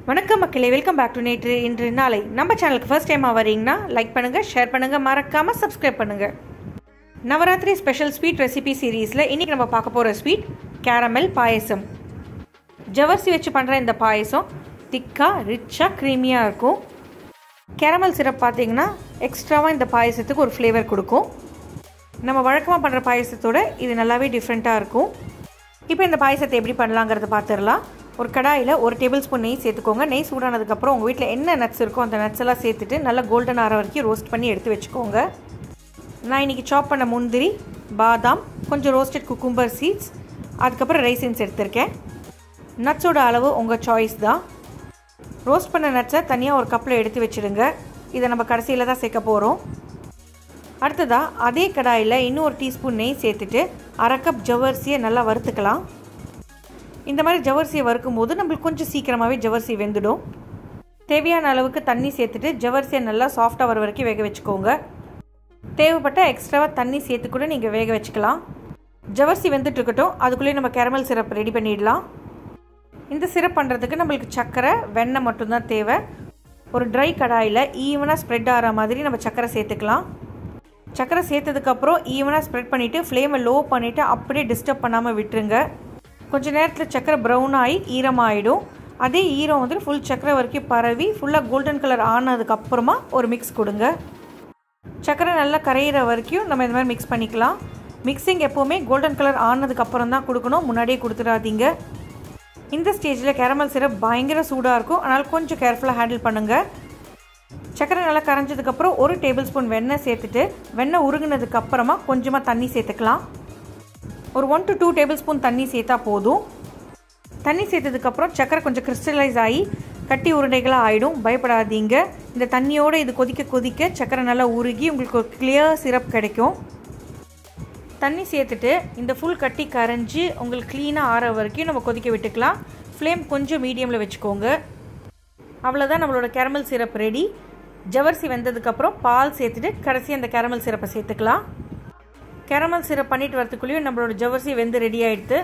வணக்கம் மக்களே welcome back to நேற்று இன்று நாளை நம்ம சேனலுக்கு ஃபர்ஸ்ட் டைமாக வரீங்கன்னா லைக் பண்ணுங்கள் ஷேர் பண்ணுங்கள் மறக்காமல் சப்ஸ்கிரைப் பண்ணுங்கள் நவராத்திரி ஸ்பெஷல் ஸ்வீட் ரெசிபி சீரீஸில் இன்றைக்கி நம்ம பார்க்க போகிற ஸ்வீட் கேரமல் பாயசம் ஜவர்சி வச்சு பண்ணுற இந்த பாயசம் திக்காக ரிச்சாக க்ரீமியாக இருக்கும் கேரமல் சிரப் பார்த்தீங்கன்னா எக்ஸ்ட்ராவாக இந்த பாயசத்துக்கு ஒரு ஃப்ளேவர் கொடுக்கும் நம்ம வழக்கமாக பண்ணுற பாயசத்தோட இது நல்லாவே டிஃப்ரெண்ட்டாக இருக்கும் இப்போ இந்த பாயசத்தை எப்படி பண்ணலாங்கிறத பார்த்துடலாம் ஒரு கடாயில் ஒரு டேபிள் ஸ்பூன் நெய் சேர்த்துக்கோங்க நெய் சூடானதுக்கப்புறம் உங்கள் வீட்டில் என்ன நட்ஸ் இருக்கோ அந்த நட்ஸ் எல்லாம் சேர்த்துட்டு நல்லா கோல்டன் ஆற வரைக்கும் ரோஸ்ட் பண்ணி எடுத்து வச்சுக்கோங்க நான் இன்றைக்கி சாப் பண்ண முந்திரி பாதாம் கொஞ்சம் ரோஸ்டட் குக்கும்பர் சீட்ஸ் அதுக்கப்புறம் ரைசின்ஸ் எடுத்திருக்கேன் நட்ஸோட அளவு உங்கள் சாய்ஸ் தான் ரோஸ்ட் பண்ண நட்ஸை தனியாக ஒரு கப்பில் எடுத்து வச்சுடுங்க இதை நம்ம கடைசியில் தான் சேர்க்க போகிறோம் அடுத்ததாக அதே கடாயில் இன்னும் ஒரு டீஸ்பூன் நெய் சேர்த்துட்டு அரை கப் ஜவ்வரிசியை நல்லா வறுத்துக்கலாம் இந்த மாதிரி ஜவ்வரிசியை வறுக்கும் போது நம்மளுக்கு கொஞ்சம் சீக்கிரமாகவே ஜவ்வரிசி வெந்துடும் தேவையான அளவுக்கு தண்ணி சேர்த்துட்டு ஜவ்வரிசியை நல்லா சாஃப்டாக வர வரைக்கும் வேக வச்சுக்கோங்க தேவைப்பட்ட எக்ஸ்ட்ராவாக தண்ணி சேர்த்து கூட நீங்கள் வேக வச்சுக்கலாம் ஜவ்வரிசி வெந்துட்டு இருக்கட்டும் அதுக்குள்ளேயே நம்ம கேரமல் சிரப் ரெடி பண்ணிடலாம் இந்த சிரப் பண்ணுறதுக்கு நம்மளுக்கு சர்க்கரை வெண்ணெய் மட்டும்தான் தேவை ஒரு ட்ரை கடாயில் ஈவனாக ஸ்ப்ரெட் ஆகிற மாதிரி நம்ம சர்க்கரை சேர்த்துக்கலாம் சர்க்கரை சேர்த்ததுக்கப்புறம் ஈவனாக ஸ்ப்ரெட் பண்ணிவிட்டு ஃப்ளேமை லோ பண்ணிவிட்டு அப்படியே டிஸ்டர்ப் பண்ணாமல் விட்டுருங்க கொஞ்சம் நேரத்தில் சர்க்கரை ப்ரௌன் ஆகி ஈரமாகிடும் அதே ஈரம் வந்துட்டு ஃபுல் சர்க்கரை வரைக்கும் பரவி ஃபுல்லாக கோல்டன் கலர் ஆனதுக்கப்புறமா ஒரு மிக்ஸ் கொடுங்க சர்க்கரை நல்லா கரையிற வரைக்கும் நம்ம இந்த மாதிரி மிக்ஸ் பண்ணிக்கலாம் மிக்சிங் எப்போவுமே கோல்டன் கலர் ஆனதுக்கப்புறம் தான் கொடுக்கணும் முன்னாடியே கொடுத்துடாதீங்க இந்த ஸ்டேஜில் கேரமல் சிரப் பயங்கர சூடாக இருக்கும் அதனால் கொஞ்சம் கேர்ஃபுல்லாக ஹேண்டில் பண்ணுங்கள் சர்க்கரை நல்லா கரைஞ்சதுக்கப்புறம் ஒரு டேபிள் ஸ்பூன் வெண்ணெய் சேர்த்துட்டு வெண்ணெய் உருகினதுக்கு அப்புறமா கொஞ்சமாக தண்ணி சேர்த்துக்கலாம் ஒரு one to two tablespoon தண்ணி சேர்த்தா போதும் தண்ணி சேர்த்ததுக்கப்புறம் சர்க்கரை கொஞ்சம் கிறிஸ்டலைஸ் ஆகி கட்டி உருண்டைகளாக ஆகிடும் பயப்படாதீங்க இந்த தண்ணியோடு இது கொதிக்க கொதிக்க சர்க்கரை நல்லா உருகி உங்களுக்கு ஒரு கிளியர் சிரப் கிடைக்கும் தண்ணி சேர்த்துட்டு இந்த ஃபுல் கட்டி கரைஞ்சி உங்களுக்கு க்ளீனாக ஆற வரைக்கும் நம்ம கொதிக்க விட்டுக்கலாம் ஃப்ளேம் கொஞ்சம் மீடியமில் வச்சுக்கோங்க அவ்வளோதான் நம்மளோட கேரமல் சிரப் ரெடி ஜவர்சி வெந்ததுக்கப்புறம் பால் சேர்த்துட்டு கடைசி அந்த கேரமல் சிரப்பை சேர்த்துக்கலாம் கேரமல் சிரப் பண்ணிட்டு வரத்துக்குள்ளேயும் நம்மளோட ஜவர்சி வெந்து ரெடி ஆகிடுது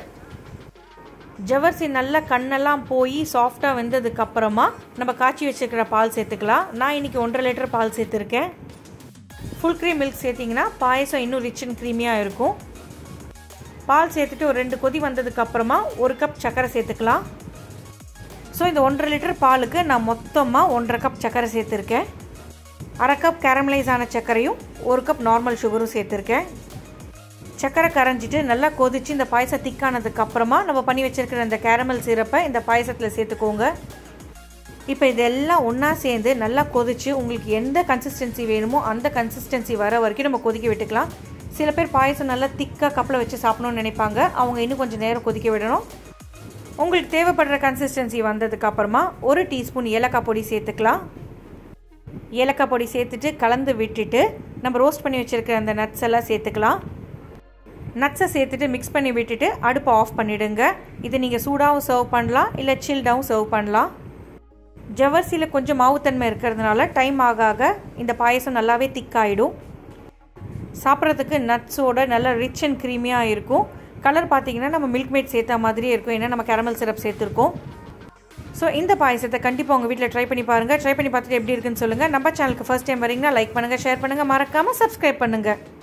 ஜவர்சி நல்லா கண்ணெல்லாம் போய் சாஃப்டாக வெந்ததுக்கப்புறமா நம்ம காய்ச்சி வச்சுருக்கிற பால் சேர்த்துக்கலாம் நான் இன்றைக்கி ஒன்றரை லிட்டர் பால் சேர்த்துருக்கேன் ஃபுல் க்ரீம் மில்க் சேர்த்திங்கன்னா பாயசம் இன்னும் ரிச் அண்ட் க்ரீமியாக இருக்கும் பால் சேர்த்துட்டு ஒரு ரெண்டு கொதி வந்ததுக்கப்புறமா ஒரு கப் சர்க்கரை சேர்த்துக்கலாம் ஸோ இந்த ஒன்றரை லிட்டர் பாலுக்கு நான் மொத்தமாக ஒன்றரை கப் சர்க்கரை சேர்த்துருக்கேன் அரை கப் கேரமலைஸ் ஆன சர்க்கரையும் ஒரு கப் நார்மல் சுகரும் சேர்த்துருக்கேன் சர்க்கரை கரைஞ்சிட்டு நல்லா கொதித்து இந்த பாயசம் திக்கானதுக்கு அப்புறமா நம்ம பண்ணி வச்சுருக்கிற இந்த கேரமல் சிரப்பை இந்த பாயசத்தில் சேர்த்துக்கோங்க இப்போ இதெல்லாம் ஒன்றா சேர்ந்து நல்லா கொதித்து உங்களுக்கு எந்த கன்சிஸ்டன்சி வேணுமோ அந்த கன்சிஸ்டன்சி வர வரைக்கும் நம்ம கொதிக்க விட்டுக்கலாம் சில பேர் பாயசம் நல்லா திக்காக கப்பில் வச்சு சாப்பிடணும்னு நினைப்பாங்க அவங்க இன்னும் கொஞ்சம் நேரம் கொதிக்க விடணும் உங்களுக்கு தேவைப்படுற கன்சிஸ்டன்சி வந்ததுக்கு அப்புறமா ஒரு டீஸ்பூன் ஏலக்காய் பொடி சேர்த்துக்கலாம் ஏலக்காய் பொடி சேர்த்துட்டு கலந்து விட்டுட்டு நம்ம ரோஸ்ட் பண்ணி வச்சுருக்கிற அந்த நட்ஸ் எல்லாம் சேர்த்துக்கலாம் நட்ஸை சேர்த்துட்டு மிக்ஸ் பண்ணி விட்டுட்டு அடுப்பை ஆஃப் பண்ணிவிடுங்க இதை நீங்கள் சூடாகவும் சர்வ் பண்ணலாம் இல்லை சில்டாகவும் சர்வ் பண்ணலாம் ஜவர்சியில் கொஞ்சம் மாவுத்தன்மை இருக்கிறதுனால டைம் ஆக ஆக இந்த பாயசம் நல்லாவே திக்காயிடும் சாப்பிட்றதுக்கு நட்ஸோட நல்லா ரிச் அண்ட் க்ரீமியாக இருக்கும் கலர் பார்த்தீங்கன்னா நம்ம மில்க் மேட் சேர்த்த மாதிரியே இருக்கும் ஏன்னா நம்ம கேரமல் சிரப் சேர்த்துருக்கோம் ஸோ இந்த பாயசத்தை கண்டிப்பாக உங்கள் வீட்டில் ட்ரை பண்ணி பாருங்கள் ட்ரை பண்ணி பார்த்துட்டு எப்படி இருக்குன்னு சொல்லுங்கள் நம்ம சேனலுக்கு ஃபஸ்ட் டைம் வரீங்கன்னா லைக் பண்ணுங்கள் ஷேர் பண்ணுங்கள் மறக்காமல் சப்ஸ்கிரைப் பண்ணுங்கள்